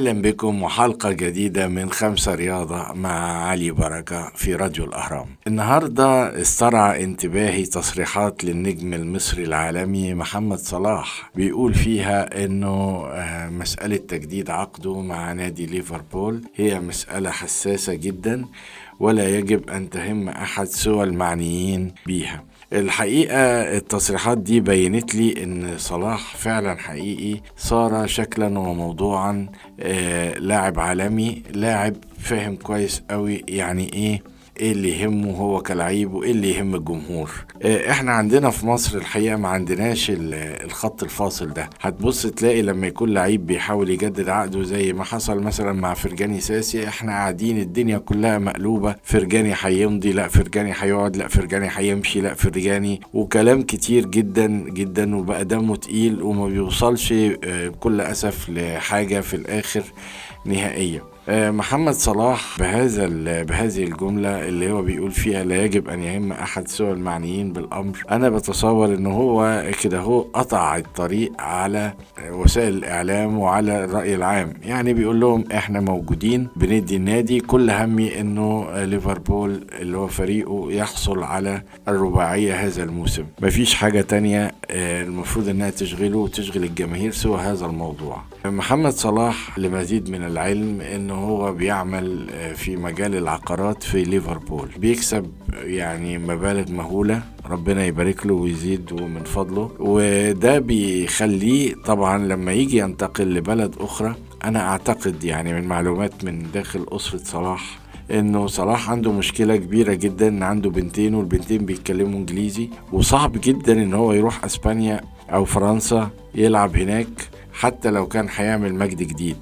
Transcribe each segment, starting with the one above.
أهلا بكم وحلقة جديدة من خمسة رياضة مع علي بركة في راديو الأهرام النهاردة استرعى انتباهي تصريحات للنجم المصري العالمي محمد صلاح بيقول فيها أنه آه، مسألة تجديد عقده مع نادي ليفربول هي مسألة حساسة جدا ولا يجب أن تهم أحد سوى المعنيين بيها الحقيقة التصريحات دي بينت لي ان صلاح فعلا حقيقي صار شكلا وموضوعا آه لاعب عالمي لاعب فاهم كويس قوي يعني ايه ايه اللي يهمه هو كلعيب وايه اللي يهم الجمهور آه، احنا عندنا في مصر الحقيقه ما عندناش ال- الخط الفاصل ده هتبص تلاقي لما يكون لعيب بيحاول يجدد عقده زي ما حصل مثلا مع فرجاني ساسي احنا قاعدين الدنيا كلها مقلوبه فرجاني هيمضي لا فرجاني هيقعد لا فرجاني هيمشي لا فرجاني وكلام كتير جدا جدا وبقى دمه تقيل وما بيوصلش آه، بكل اسف لحاجه في الاخر نهائيه آه، محمد صلاح بهذا ال- بهذه الجملة اللي هو بيقول فيها لا يجب أن يهم أحد سوى المعنيين بالأمر أنا بتصور إن هو كده هو قطع الطريق على وسائل الإعلام وعلى الرأي العام يعني بيقول لهم إحنا موجودين بندي النادي كل همي إنه ليفربول اللي هو فريقه يحصل على الرباعية هذا الموسم مفيش حاجة تانية آه، المفروض إنها تشغله وتشغل الجماهير سوى هذا الموضوع محمد صلاح لمزيد من العلم انه هو بيعمل آه، في مجال العقارات في ليفربول بيكسب يعني مبالغ مهولة ربنا يبارك له ويزيد من فضله وده بيخليه طبعا لما يجي ينتقل لبلد اخرى انا اعتقد يعني من معلومات من داخل اسرة صلاح انه صلاح عنده مشكله كبيره جدا ان عنده بنتين والبنتين بيتكلموا انجليزي وصعب جدا ان هو يروح اسبانيا او فرنسا يلعب هناك حتى لو كان هيعمل مجد جديد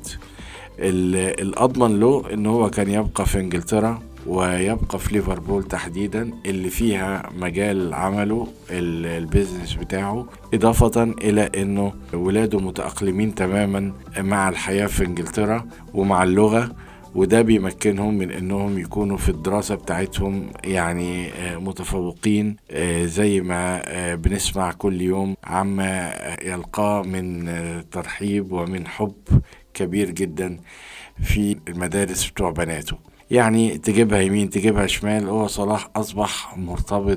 ال- الاضمن له ان هو كان يبقى في انجلترا ويبقى في ليفربول تحديدا اللي فيها مجال عمله ال- البيزنس بتاعه إضافة إلى أنه ولاده متأقلمين تماما مع الحياة في إنجلترا ومع اللغة وده بيمكنهم من انهم يكونوا في الدراسة بتاعتهم يعني آه، متفوقين آه، زي ما آه، بنسمع كل يوم عما آه، يلقاه من آه، ترحيب ومن حب كبير جدا في المدارس بتوع بناته يعني تجيبها يمين تجيبها شمال هو صلاح أصبح مرتبط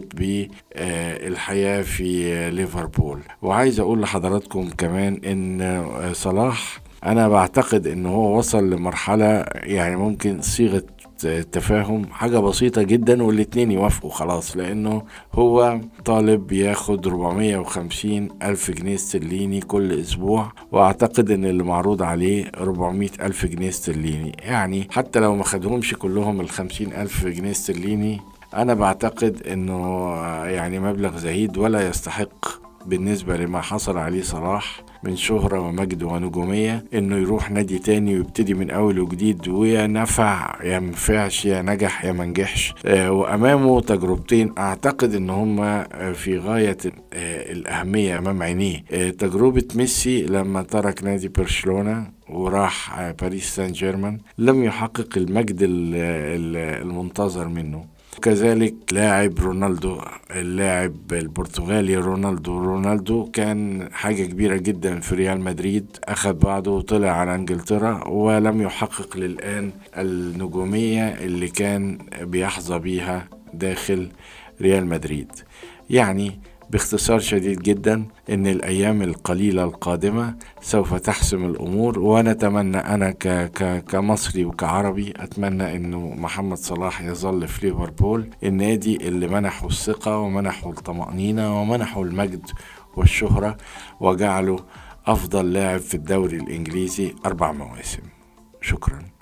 بالحياة في آه، ليفربول وعايز أقول لحضراتكم كمان إن آه، صلاح انا بعتقد ان هو وصل لمرحلة يعني ممكن صيغة تفاهم حاجة بسيطة جدا والاتنين يوافقوا خلاص لانه هو طالب بياخد 450 الف جنيه استرليني كل اسبوع واعتقد ان اللي معروض عليه 400 الف جنيه استرليني يعني حتى لو ما خدهمش كلهم ال 50 الف جنيه استرليني انا بعتقد انه يعني مبلغ زهيد ولا يستحق بالنسبة لما حصل عليه صلاح من شهرة ومجد ونجومية انه يروح نادي تاني ويبتدي من اول وجديد ويا نفع يا منفعش يا نجح يا منجحش آه وامامه تجربتين اعتقد ان هما آه، في غاية آه الاهمية امام عينيه آه تجربة ميسي لما ترك نادي برشلونة وراح آه، باريس سان جيرمان لم يحقق المجد ال- ال- المنتظر منه كذلك لاعب رونالدو اللاعب البرتغالي رونالدو رونالدو كان حاجة كبيرة جدا في ريال مدريد أخذ بعضه وطلع على انجلترا ولم يحقق للآن النجومية اللي كان بيحظى بيها داخل ريال مدريد يعني باختصار شديد جدا ان الايام القليله القادمه سوف تحسم الامور ونتمنى انا ك ك كمصري وكعربي اتمنى انه محمد صلاح يظل في ليفربول النادي اللي منحه الثقه ومنحه الطمانينه ومنحه المجد والشهره وجعله افضل لاعب في الدوري الانجليزي اربع مواسم شكرا